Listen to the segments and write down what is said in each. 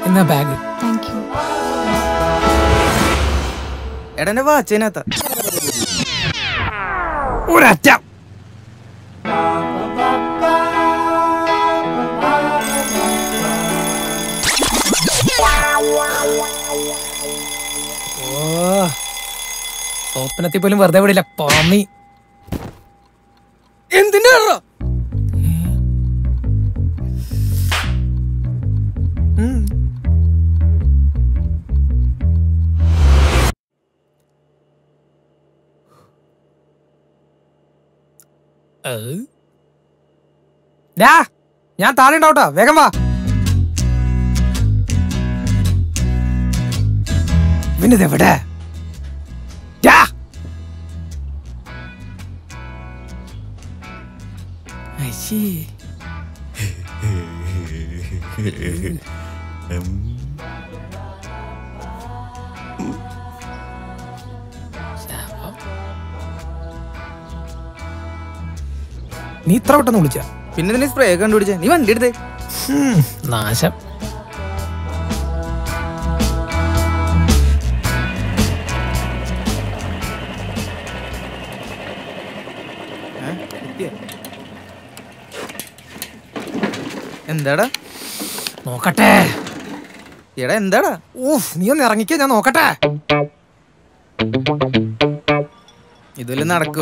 എന്നാ bag thank you എടാ എന്റെ വാച്ചതിനകത്ത ഒരറ്റ ഓ സ്വപ്നത്തിൽ പോലും വെറുതെ വിടില്ല പന്നി എന്തിന്റെ കടറ ഏ? ഡാ, ഞാൻ താഴെ ഉണ്ടാവട്ടോ വേഗം വാ ഇവനിത് എവിടെ ഡാ. അയ്യേ. ശാപം. നീ ഇത്ര പെട്ടെന്ന് വിളിച്ച പിന്നെ ഇതിന് സ്പ്രേ കണ്ടുപിടിച്ച നീ വണ്ടി എടുത്തേ നാശം ഏ? എത്തിയോ? എന്താടാ നോക്കട്ടെ എടാ എന്താടാ ഊഫ് നീ ഒന്ന് ഇറങ്ങിക്കേ ഞാൻ നോക്കട്ടെ ഇതുവല്ല നടക്കോ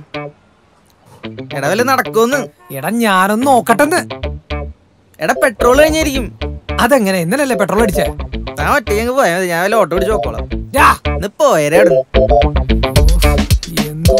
എടാ വല്ല നടക്കോന്ന് എടാ ഞാനൊന്ന് നോക്കട്ടെന്ന് എടാ പെട്രോൾ കഴിഞ്ഞായിരിക്കും അതെങ്ങനെ ഇന്നലല്ലേ പെട്രോൾ അടിച്ചേ ഞാൻ ഒറ്റയ്ക്ക് പോയാൽ മതി ഞാൻ വല്ല ഓട്ടോ പിടിച്ച് നോക്കോളാം ഡാ. ഇന്ന് പോയരേ അവിടെ എന്തോ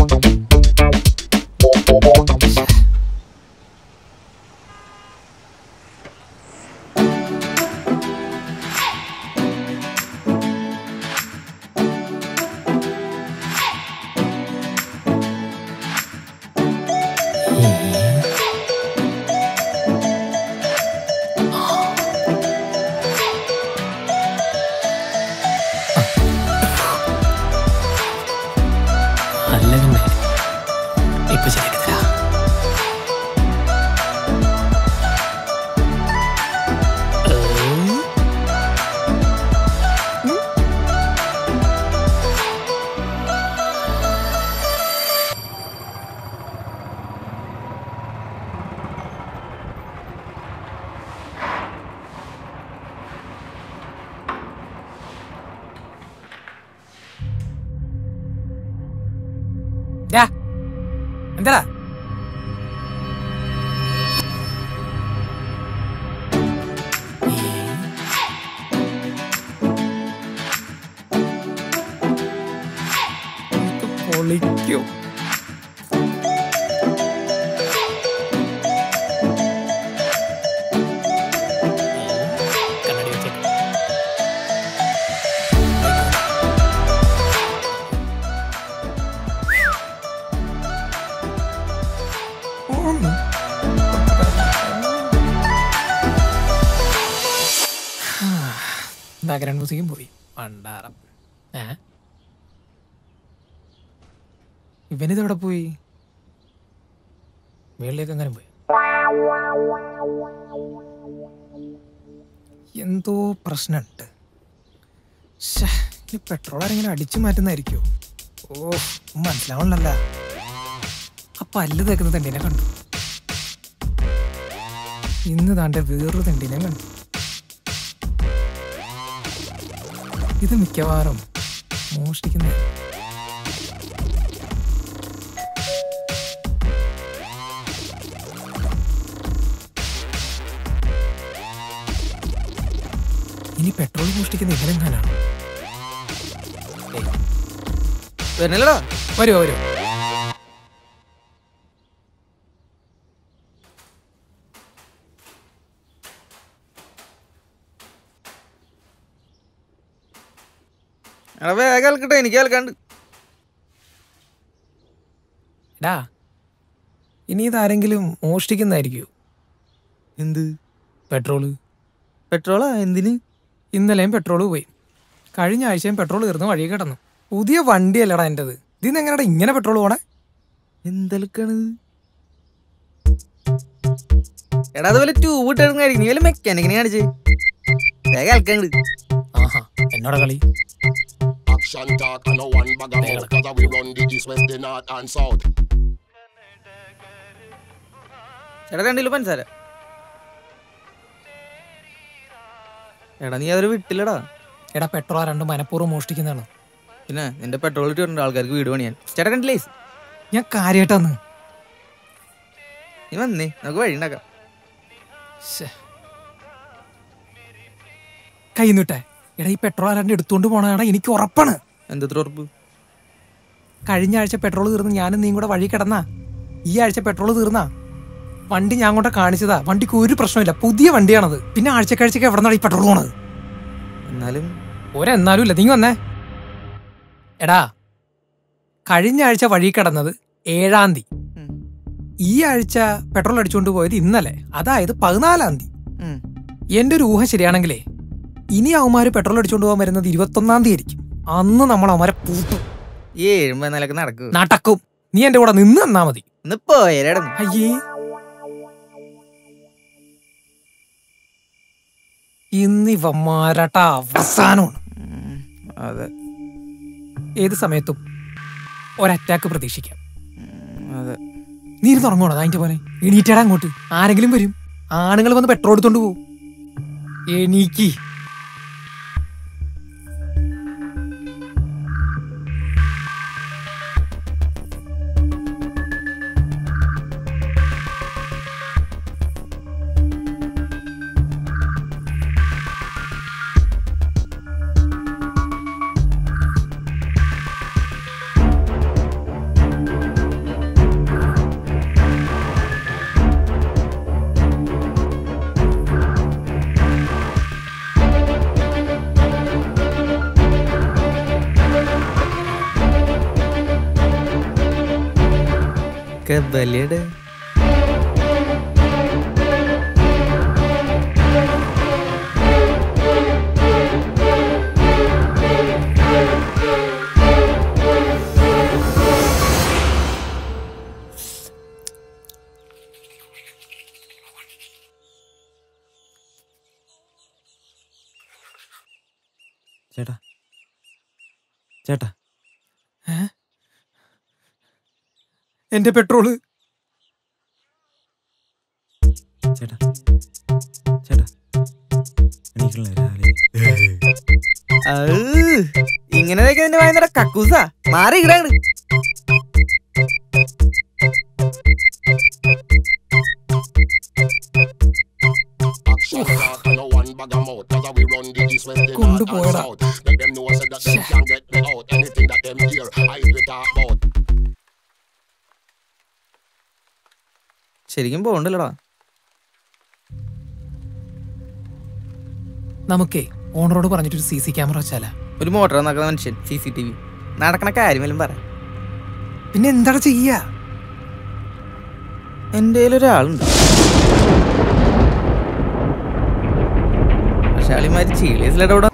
അല്ല പിന്നെ ഇപ്പൊ ശരിക്കത്തില്ല ഡാ, എന്താടാ ഇത് പൊളിക്കും കണ്ണാടി വെച്ചേക്ക്. ഒന്ന്. ബാക്ക്ഗ്രൗണ്ട് മ്യൂസിക്കും പോയി പണ്ടാറം ഏ ഇവനിത് എവിടെ പോയി മേളിലേക്ക് അങ്ങനെ പോയി എന്തോ പ്രശ്നമുണ്ട് ശ്ശേ, ഈ പെട്രോൾ ആരെങ്കിലും അടിച്ചു മാറ്റുന്നതായിരിക്കോ ഓ മനസ്സിലാവണല്ല ആ പല്ല് തേക്കുന്ന തെണ്ടിനെ കണ്ടു ഇന്ന് താണ്ടെ വേറൊരു തെണ്ടിനെ കണ്ടു ഇത് മിക്കവാറും മോഷ്ടിക്കുന്ന ഇനി പെട്രോൾ മോഷ്ടിക്കുന്ന ഇവനെങ്ങാനാണ് വരുന്നില്ലടാ വരുമോ വരുമോ എടാ വേഗം കേൾക്കട്ടെ എനിക്ക് കേൾക്കാണ്ട് ഡാ ഇനി ഇതാരെങ്കിലും മോഷ്ടിക്കുന്നതായിരിക്കുമോ എന്ത് പെട്രോള് പെട്രോളാ എന്തിന് ഇന്നലെയും പെട്രോൾ പോയി കഴിഞ്ഞ ആഴ്ചയും പെട്രോൾ തീർന്ന് വഴി കിടന്നു പുതിയ വണ്ടിയല്ലടാ എൻ്റെത് ഇതിന്ന് എങ്ങനെയാടാ ഇങ്ങനെ പെട്രോൾ പോണേ എന്തെടുക്കാണ് എടാ അതുപോലെ ട്യൂബ് ഇട്ടായിരിക്കും നീ വല്ല മെക്കാനിക്കിനെ കാണിച്ചേ വേഗം കേൾക്കണ്ട് ആഹാ എന്നോട് കളി Action talk and no one bag of mouth Cause we run the east, west, the north and south ചേട്ടാ രണ്ടിലും പഞ്ചസാര എടാ നീ അവരെ വിട്ടില്ലടാ എടാ പെട്രോൾ രണ്ട് മനഃപൂർവ്വം മോഷ്ടിക്കുന്നതാണ് പിന്നെ നിന്റെ പെട്രോൾ ഇട്ടുണ്ട് ആൾക്കാർക്ക് വീട് പണിയാൻ ചേട്ടാ കണ്ടില്ലേ ഞാൻ കാര്യമായിട്ടാന്ന് നീ വന്നേ നമുക്ക് വഴി ഉണ്ടാക്കാം കൈ നിട്ടെ എടാ ഈ പെട്രോൾ ആരാണ്ട് എടുത്തുകൊണ്ട് പോണടാ എനിക്ക് ഉറപ്പാണ് എന്തത്ര ഉറപ്പ് കഴിഞ്ഞ ആഴ്ച പെട്രോൾ തീർന്ന് ഞാനും നീയും കൂടെ വഴി കിടന്നാ ഈ ആഴ്ച പെട്രോൾ തീർന്നാ വണ്ടി ഞാൻ കൊണ്ട് കാണിച്ചതാ വണ്ടിക്ക് ഒരു പ്രശ്നമില്ല പുതിയ വണ്ടിയാണത് പിന്നെ ആഴ്ചക്കാഴ്ചക്ക് എവിടെ നിന്നാണ് ഈ പെട്രോൾ പോണത് എന്നാലും ഒരെന്നാലും ഇല്ല നീ വന്നേ എടാ കഴിഞ്ഞ ആഴ്ച വഴി കിടന്നത് ഏഴാം തീയതി ഉം. ഈ ആഴ്ച പെട്രോൾ അടിച്ചുകൊണ്ട് പോയത് ഇന്നലെ അതായത് പതിനാലാം തീയതി ഉം. എന്റെ ഒരു ഊഹം ശരിയാണെങ്കിലേ ഇനി അവന്മാര് പെട്രോൾ അടിച്ചുകൊണ്ട് പോകാൻ വരുന്നത് ഇരുപത്തൊന്നാം തീയതി ആയിരിക്കും അന്ന് നമ്മൾ അവന്മാരെ പൂട്ടും ഈ ഏഴുമ്പോ നിലക്ക് നടക്കൂ നടക്കും നീ എന്റെ കൂടെ നിന്ന് തന്നാ മതി ഒന്ന് പോയരട അയ്യേ ഇന്നിവന്മാരട്ട അവസാനമാണ് അതെ ഏത് സമയത്തും ഒരറ്റാക്ക് പ്രതീക്ഷിക്കാം ഉം, അതെ നീ ഇരുന്ന് ഉറങ്ങണോ അതിന്റെ പോലെ എണീറ്റടാ അങ്ങോട്ട് ആരെങ്കിലും വരും ആണുങ്ങൾ വന്ന് പെട്രോൾ എടുത്തോണ്ട് പോവും എണീക്ക് കബലിയുടെ ചേട്ടാ ചേട്ടാ എന്റെ പെട്രോള് ചേട്ടാ ചേട്ടാ എണീക്കണല്ലേ രാവിലെ ഇങ്ങനെ നിന്റെ വായനട കക്കൂസാ മാറി ഇടാണ് Action talk and no one bag of mouth Cause we run the east, west, the north and കൊണ്ടുപോയടാ. south Let them know say that them can't get me out Anything that them hear, I we talk about ശരിക്കും പോകണ്ടല്ലോടാ നമുക്കേ ഓണറോട് പറഞ്ഞിട്ടൊരു C C camera വെച്ചാലാ ഒരു motor നടക്കുന്ന മനുഷ്യൻ C C T V നടക്കണ കാര്യമെല്ലാം പറ പിന്നെ എന്താണ് ചെയ്യാ എൻ്റെ ഒരാളുണ്ട് പക്ഷെ ആളിമാര് ചീളിയസിലിടപെടാ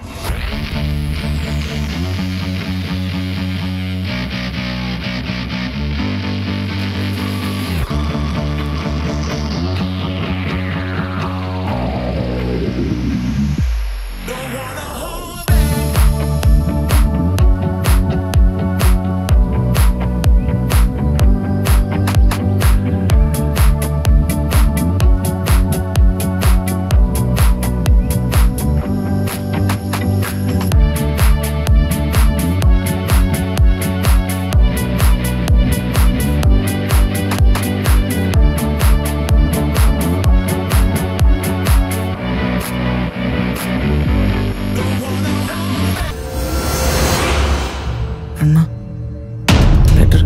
അണ്ണാ ലെറ്റർ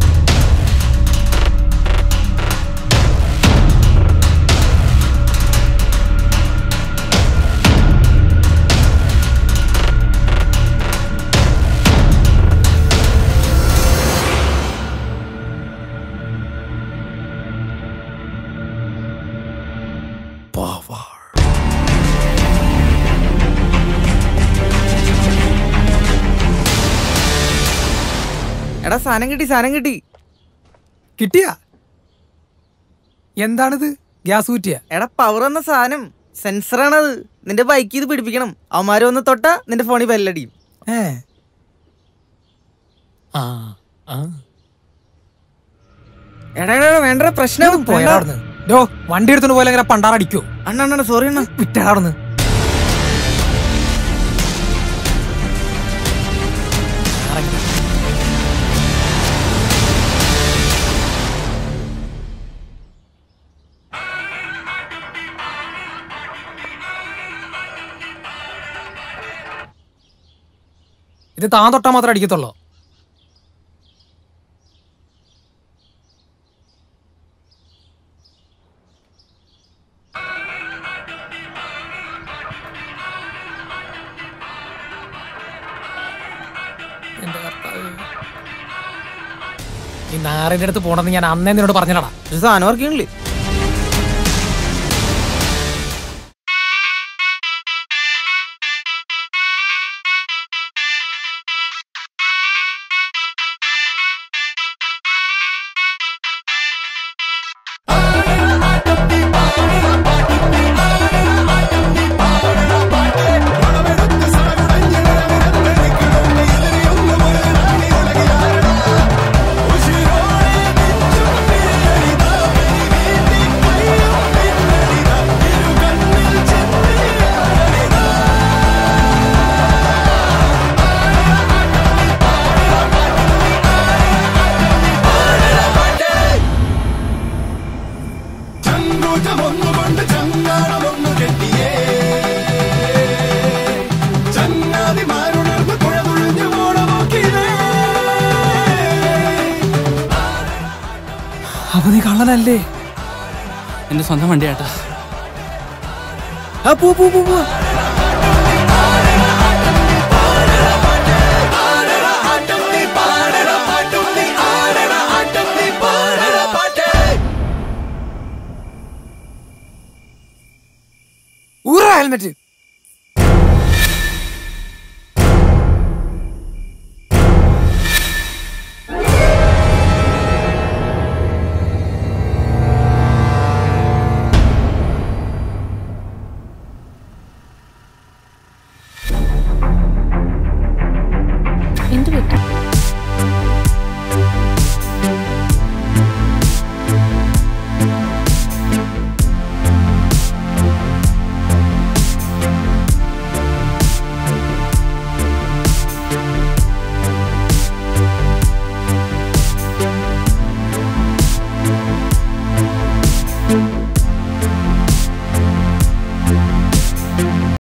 എടാ സാധനം കിട്ടി സാധനം കിട്ടി കിട്ടിയാ എന്താണിത് ഗ്യാസ് ഊറ്റിയ എടാ പവർ എന്ന സാധനം സെൻസറാണത് നിന്റെ ബൈക്ക് ഇത് പിടിപ്പിക്കണം അവന്മാര് വന്ന് തൊട്ടാ നിന്റെ ഫോണിൽ ബെല്ലടിയും ഏ ആ ആ എടാ എടാ എടാ, വേണ്ട പ്രശ്നം പോയാ അവിടുന്ന് ഡോ വണ്ടി എടുത്തോണ്ട് പോലെ ഇങ്ങനെ പണ്ടാറടിക്കോ അണ്ണ അണ്ണ സോറി അണ്ണ വിട്ടാ അവിടുന്ന് ഇത് താൻ തൊട്ടാ മാത്രമേ അടിക്കത്തുള്ളൂ എന്റെ കർത്താവേ. ഈ നാറിന്റെ അടുത്ത് പോണെന്ന് ഞാൻ അന്നേ നിന്നോട് പറഞ്ഞടാ ഒരു സാധനം വർക്കിങ്ങില്ലേ ചങ്കൂറ്റമൊന്നുകൊണ്ട് ചങ്ങാടമൊന്നു കെട്ടിയേ ചങ്ങാതിമാരുണർന്ന് കുഴതുഴഞ്ഞു പോണമോക്കിയേ അപ്പൊ നീ കള്ളനല്ലേ എന്റെ സ്വന്തം വണ്ടിയാട്ടാ ആ പോ പോ പോ പോ ഊറ ഹെൽമെറ്റ് എന്ത് പറ്റി